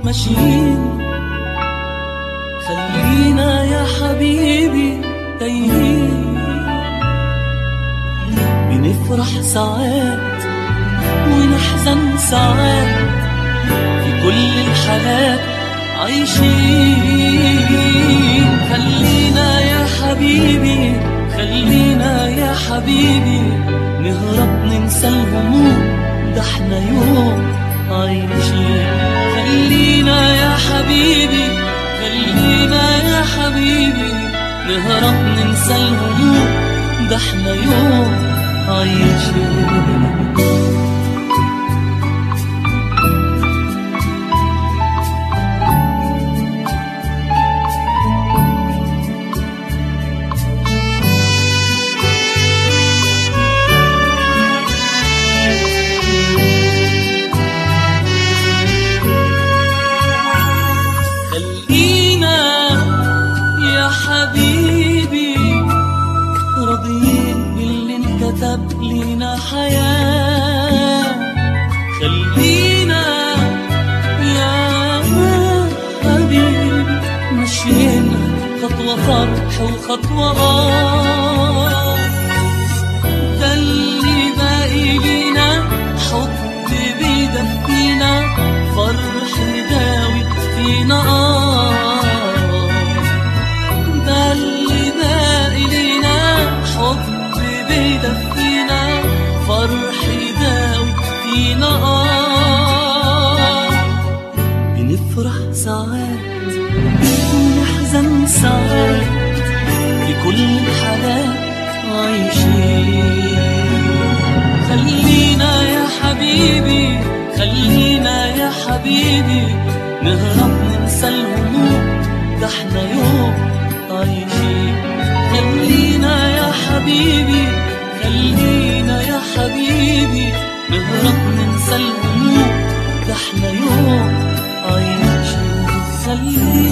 ماشيين خلينا يا حبيبي تايهين بنفرح ساعات ونحزن ساعات في كل الحالات عايشين خلينا يا حبيبي خلينا يا حبيبي نهرب ننسى الهموم ده احنا يوم عايشين خلينا يا حبيبي خلينا يا حبيبي نهرب ننسى الهموم ده احنا يوم عايشين خلينا يا حبيبي راضيين باللي انكتب لينا حياة خلينا يا حبيبي ماشيين خطوة فرح وخطوة آه ده اللي باقي لينا حب بيدفينا فرح يداوي فينا آه ده اللي باقي لينا حب بيدفينا فرح يداوي فينا آه بنفرح ساعات ونحزن ساعات في كل الحالات عايشين خلينا يا حبيبي خلينا يا حبيبي نهرب ننسى الهموم ده احنا يوم عايشين خلينا يا حبيبي خلينا يا حبيبي نهرب ننسى الهموم ده احنا يوم عايشين خلينا